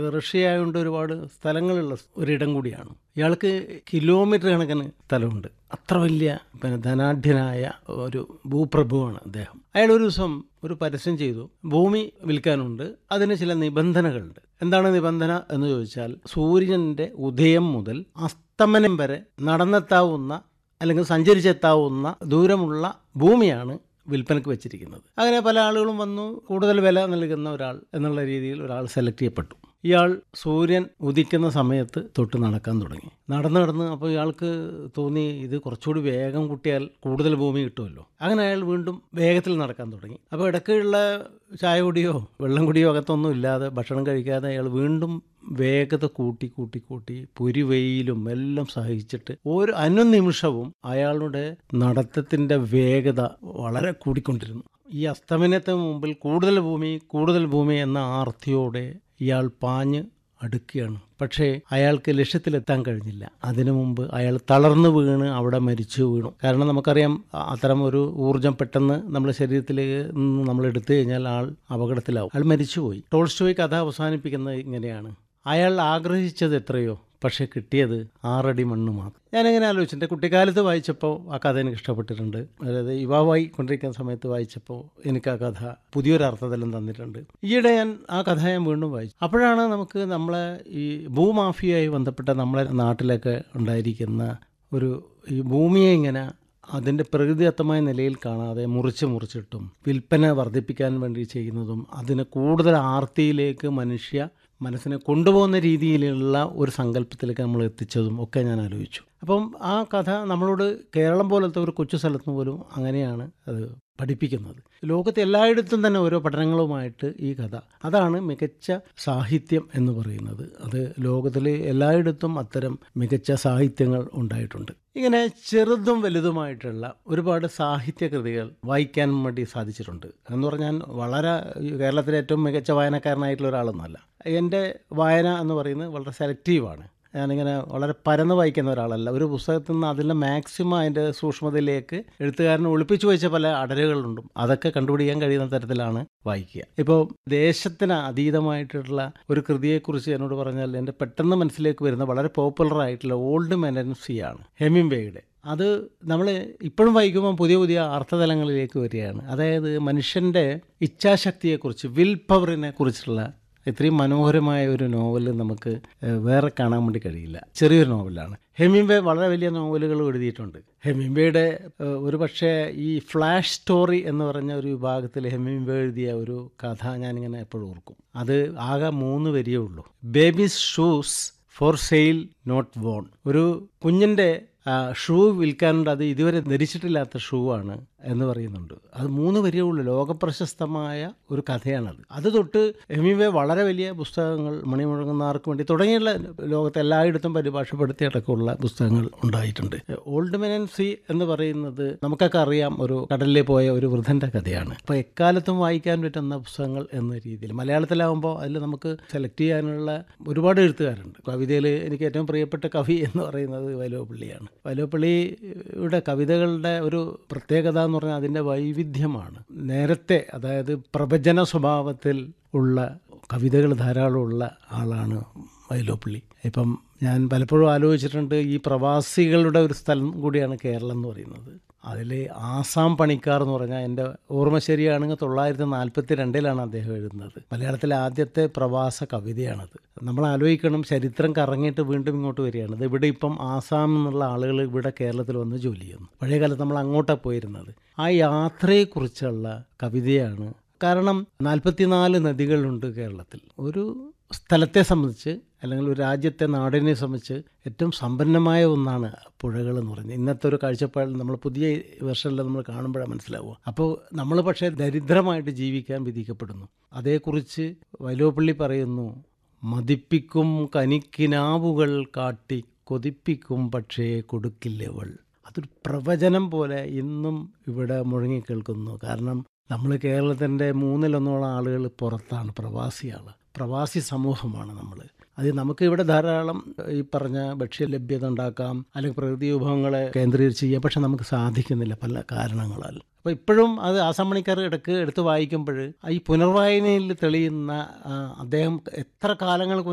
Russia ആയതുകൊണ്ട് ഒരുപാട് സ്ഥലങ്ങളുള്ള ഒരിടം കൂടിയാണ് ഇയാൾക്ക് കിലോമീറ്റർ കണക്കിന് സ്ഥലമുണ്ട് അത്ര വലിയ പിന്നെ ധനാഢ്യനായ ഒരു ഭൂപ്രഭുവാണ് അദ്ദേഹം അയാൾ ഒരു ദിവസം ഒരു പരസ്യം ചെയ്തു ഭൂമി വിൽക്കാനുണ്ട് അതിന് ചില നിബന്ധനകളുണ്ട് എന്താണ് നിബന്ധന എന്ന് ചോദിച്ചാൽ സൂര്യൻ്റെ ഉദയം മുതൽ അസ്തമനം വരെ നടന്നെത്താവുന്ന അല്ലെങ്കിൽ സഞ്ചരിച്ചെത്താവുന്ന ദൂരമുള്ള ഭൂമിയാണ് വിൽപ്പനയ്ക്ക് വെച്ചിരിക്കുന്നത് അങ്ങനെ പല ആളുകളും വന്നു കൂടുതൽ വില നൽകുന്ന ഒരാൾ എന്നുള്ള രീതിയിൽ ഒരാൾ സെലക്ട് ചെയ്യപ്പെട്ടു ഇയാൾ സൂര്യൻ ഉദിക്കുന്ന സമയത്ത് തൊട്ട് നടക്കാൻ തുടങ്ങി നടന്ന് നടന്ന് അപ്പോൾ ഇയാൾക്ക് തോന്നി ഇത് കുറച്ചുകൂടി വേഗം കൂട്ടിയാൽ കൂടുതൽ ഭൂമി കിട്ടുമല്ലോ അങ്ങനെ അയാൾ വീണ്ടും വേഗത്തിൽ നടക്കാൻ തുടങ്ങി അപ്പോൾ ഇടയ്ക്കുള്ള ചായ കുടിയോ വെള്ളം കുടിയോ അകത്തൊന്നും ഇല്ലാതെ ഭക്ഷണം കഴിക്കാതെ അയാൾ വീണ്ടും വേഗത കൂട്ടി കൂട്ടി കൂട്ടി പുരിവെയിലും എല്ലാം സഹിച്ചിട്ട് ഒരു അനുനിമിഷവും അയാളുടെ നടത്തത്തിൻ്റെ വേഗത വളരെ കൂടിക്കൊണ്ടിരുന്നു ഈ അസ്തമനത്തിന് മുമ്പിൽ കൂടുതൽ ഭൂമി കൂടുതൽ ഭൂമി എന്ന ആർത്തിയോടെ ഇയാൾ പാഞ്ഞ് അടുക്കുകയാണ് പക്ഷേ അയാൾക്ക് ലക്ഷ്യത്തിലെത്താൻ കഴിഞ്ഞില്ല അതിനു മുമ്പ് അയാൾ തളർന്നു വീണ് അവിടെ മരിച്ചു വീണു കാരണം നമുക്കറിയാം അത്തരം ഒരു ഊർജം പെട്ടെന്ന് നമ്മുടെ ശരീരത്തിലേക്ക് നിന്ന് നമ്മൾ എടുത്തു കഴിഞ്ഞാൽ ആൾ അപകടത്തിലാവും അയാൾ മരിച്ചുപോയി ടോൾസ്റ്റോയ് കഥ അവസാനിപ്പിക്കുന്നത് ഇങ്ങനെയാണ് അയാൾ ആഗ്രഹിച്ചത് എത്രയോ പക്ഷേ കിട്ടിയത് ആറടി മണ്ണ് മാത്രം ഞാനിങ്ങനെ ആലോചിച്ചു എൻ്റെ കുട്ടിക്കാലത്ത് വായിച്ചപ്പോൾ ആ കഥ എനിക്ക് ഇഷ്ടപ്പെട്ടിട്ടുണ്ട് അതായത് യുവാവായി കൊണ്ടിരിക്കുന്ന സമയത്ത് വായിച്ചപ്പോൾ എനിക്ക് ആ കഥ പുതിയൊരു അർത്ഥതലം തന്നിട്ടുണ്ട് ഈയിടെ ഞാൻ ആ കഥ ഞാൻ വീണ്ടും വായിച്ചു അപ്പോഴാണ് നമുക്ക് നമ്മളെ ഈ ഭൂമാഫിയയുമായി ബന്ധപ്പെട്ട നമ്മളെ നാട്ടിലൊക്കെ ഉണ്ടായിരിക്കുന്ന ഒരു ഈ ഭൂമിയെ ഇങ്ങനെ അതിൻ്റെ പ്രകൃതിദത്തമായ നിലയിൽ കാണാതെ മുറിച്ച് മുറിച്ചിട്ടും വിൽപ്പന വർദ്ധിപ്പിക്കാൻ വേണ്ടി ചെയ്യുന്നതും അതിന് കൂടുതൽ ആർത്തിയിലേക്ക് മനുഷ്യ മനസ്സിനെ കൊണ്ടുപോകുന്ന രീതിയിലുള്ള ഒരു സങ്കല്പത്തിലേക്ക് നമ്മൾ എത്തിച്ചതും ഒക്കെ ഞാൻ ആലോചിച്ചു അപ്പം ആ കഥ നമ്മളോട് കേരളം പോലത്തെ ഒരു കൊച്ചു സ്ഥലത്ത് പോലും അങ്ങനെയാണ് അത് പഠിപ്പിക്കുന്നത് ലോകത്തെ എല്ലായിടത്തും തന്നെ ഓരോ പഠനങ്ങളുമായിട്ട് ഈ കഥ അതാണ് മികച്ച സാഹിത്യം എന്ന് പറയുന്നത് അത് ലോകത്തിൽ എല്ലായിടത്തും അത്തരം മികച്ച സാഹിത്യങ്ങൾ ഉണ്ടായിട്ടുണ്ട് ഇങ്ങനെ ചെറുതും വലുതുമായിട്ടുള്ള ഒരുപാട് സാഹിത്യകൃതികൾ വായിക്കാൻ വേണ്ടി സാധിച്ചിട്ടുണ്ട് എന്ന് പറഞ്ഞാൽ വളരെ കേരളത്തിലെ ഏറ്റവും മികച്ച വായനക്കാരനായിട്ടുള്ള ഒരാളൊന്നുമല്ല എൻ്റെ വായന എന്ന് പറയുന്നത് വളരെ സെലക്റ്റീവാണ് ഞാനിങ്ങനെ വളരെ പരന്ന് വായിക്കുന്ന ഒരാളല്ല ഒരു പുസ്തകത്തിൽ നിന്ന് അതിൻ്റെ മാക്സിമം അതിൻ്റെ സൂക്ഷ്മതയിലേക്ക് എഴുത്തുകാരനെ ഒളിപ്പിച്ചു വെച്ച പല അടരുകളുണ്ട് അതൊക്കെ കണ്ടുപിടിക്കാൻ കഴിയുന്ന തരത്തിലാണ് വായിക്കുക ഇപ്പോൾ ദേശത്തിന് അതീതമായിട്ടുള്ള ഒരു കൃതിയെക്കുറിച്ച് എന്നോട് പറഞ്ഞാൽ എൻ്റെ പെട്ടെന്ന് മനസ്സിലേക്ക് വരുന്ന വളരെ പോപ്പുലർ ആയിട്ടുള്ള ഓൾഡ് മെനൻസിയാണ് ഹെമിംബേയുടെ അത് നമ്മൾ ഇപ്പോഴും വായിക്കുമ്പോൾ പുതിയ പുതിയ അർത്ഥതലങ്ങളിലേക്ക് വരികയാണ് അതായത് മനുഷ്യൻ്റെ ഇച്ഛാശക്തിയെക്കുറിച്ച് വിൽ പവറിനെ കുറിച്ചുള്ള ഇത്രയും മനോഹരമായ ഒരു നോവൽ നമുക്ക് വേറെ കാണാൻ വേണ്ടി കഴിയില്ല ചെറിയൊരു നോവലാണ് ഹെമിംബെ വളരെ വലിയ നോവലുകൾ എഴുതിയിട്ടുണ്ട് ഹെമിംബയുടെ ഒരു പക്ഷേ ഈ ഫ്ലാഷ് സ്റ്റോറി എന്ന് പറഞ്ഞ ഒരു വിഭാഗത്തിൽ ഹെമിംബെ എഴുതിയ ഒരു കഥ ഞാനിങ്ങനെ എപ്പോഴും ഓർക്കും അത് ആകെ മൂന്ന് വരിയേ ഉള്ളൂ babies shoes for sale not worn ഒരു കുഞ്ഞിൻ്റെ ഷൂ വിൽക്കാനുണ്ട് അത് ഇതുവരെ ധരിച്ചിട്ടില്ലാത്ത ഷൂ ആണ് എന്ന് പറയുന്നുണ്ട് അത് മൂന്ന് വരിയേ ഉള്ളൂ ലോകപ്രശസ്തമായ ഒരു കഥയാണത് അത് തൊട്ട് എമിവെ വളരെ വലിയ പുസ്തകങ്ങൾ മണിമുഴങ്ങുന്നവർക്ക് വേണ്ടി തുടങ്ങിയുള്ള ലോകത്തെ എല്ലായിടത്തും പരിഭാഷപ്പെടുത്തി അടക്കമുള്ള പുസ്തകങ്ങൾ ഉണ്ടായിട്ടുണ്ട് ഓൾഡ് മെൻ ആൻഡ് സി എന്ന് പറയുന്നത് നമുക്കൊക്കെ അറിയാം ഒരു കടലിൽ പോയ ഒരു വൃദ്ധൻ്റെ കഥയാണ് അപ്പോൾ എക്കാലത്തും വായിക്കാൻ പറ്റുന്ന പുസ്തകങ്ങൾ എന്ന രീതിയിൽ മലയാളത്തിലാവുമ്പോൾ അതിൽ നമുക്ക് സെലക്ട് ചെയ്യാനുള്ള ഒരുപാട് എഴുത്തുകാരുണ്ട് കവിതയിൽ എനിക്ക് ഏറ്റവും പ്രിയപ്പെട്ട കവി എന്ന് പറയുന്നത് വൈലോപ്പള്ളിയാണ് വൈലോപ്പള്ളിയുടെ കവിതകളുടെ ഒരു പ്രത്യേകത എന്ന് പറഞ്ഞാൽ അതിൻ്റെ വൈവിധ്യമാണ് നേരത്തെ അതായത് പ്രവചന സ്വഭാവത്തിൽ ഉള്ള കവിതകൾ ധാരാളമുള്ള ആളാണ് വൈലോപ്പള്ളി ഇപ്പം ഞാൻ പലപ്പോഴും ആലോചിച്ചിട്ടുണ്ട് ഈ പ്രവാസികളുടെ ഒരു സ്ഥലം കൂടിയാണ് കേരളം എന്ന് പറയുന്നത് അതിൽ ആസാം പണിക്കാർ എന്ന് പറഞ്ഞാൽ എൻ്റെ ഓർമ്മ ശരിയാണെങ്കിൽ തൊള്ളായിരത്തി നാൽപ്പത്തി രണ്ടിലാണ് അദ്ദേഹം എഴുതുന്നത് മലയാളത്തിലെ ആദ്യത്തെ പ്രവാസ കവിതയാണത് നമ്മൾ ആലോചിക്കണം ചരിത്രം കറങ്ങിയിട്ട് വീണ്ടും ഇങ്ങോട്ട് വരികയാണ് ഇവിടെ ഇപ്പം ആസാം എന്നുള്ള ആളുകൾ ഇവിടെ കേരളത്തിൽ വന്ന് ജോലി ചെയ്യുന്നു പഴയ കാലത്ത് നമ്മൾ അങ്ങോട്ടാണ് പോയിരുന്നത് ആ യാത്രയെക്കുറിച്ചുള്ള കവിതയാണ് കാരണം നാൽപ്പത്തിനാല് നദികളുണ്ട് കേരളത്തിൽ ഒരു സ്ഥലത്തെ സംബന്ധിച്ച് അല്ലെങ്കിൽ ഒരു രാജ്യത്തെ നാടിനെ സംബന്ധിച്ച് ഏറ്റവും സമ്പന്നമായ ഒന്നാണ് പുഴകൾ എന്ന് പറയുന്നത് ഇന്നത്തെ ഒരു കാഴ്ചപ്പാടിൽ നമ്മൾ പുതിയ വെർഷനിൽ നമ്മൾ കാണുമ്പോഴാണ് മനസ്സിലാവുക അപ്പോൾ നമ്മൾ പക്ഷേ ദരിദ്രമായിട്ട് ജീവിക്കാൻ വിധിക്കപ്പെടുന്നു അതേക്കുറിച്ച് വൈലോപ്പള്ളി പറയുന്നു മതിപ്പിക്കും കനിക്കിനാവുകൾ കാട്ടി കൊതിപ്പിക്കും പക്ഷേ കൊടുക്കില്ലവൾ അതൊരു പ്രവചനം പോലെ ഇന്നും ഇവിടെ മുഴങ്ങിക്കേൾക്കുന്നു കാരണം നമ്മൾ കേരളത്തിൻ്റെ മൂന്നിലൊന്നോളം ആളുകൾ പുറത്താണ് പ്രവാസിയാണ് പ്രവാസി സമൂഹമാണ് നമ്മൾ അത് നമുക്ക് ഇവിടെ ധാരാളം ഈ പറഞ്ഞ ഭക്ഷ്യ ലഭ്യത ഉണ്ടാക്കാം അല്ലെങ്കിൽ പ്രകൃതി വിഭവങ്ങളെ കേന്ദ്രീകരിച്ച് ചെയ്യാം പക്ഷെ നമുക്ക് സാധിക്കുന്നില്ല പല കാരണങ്ങളാൽ അപ്പോൾ ഇപ്പോഴും അത് ആസാം മണിക്കാർ ഇടയ്ക്ക് എടുത്ത് വായിക്കുമ്പോൾ ഈ പുനർവായനയിൽ തെളിയുന്ന അദ്ദേഹം എത്ര കാലങ്ങൾക്ക്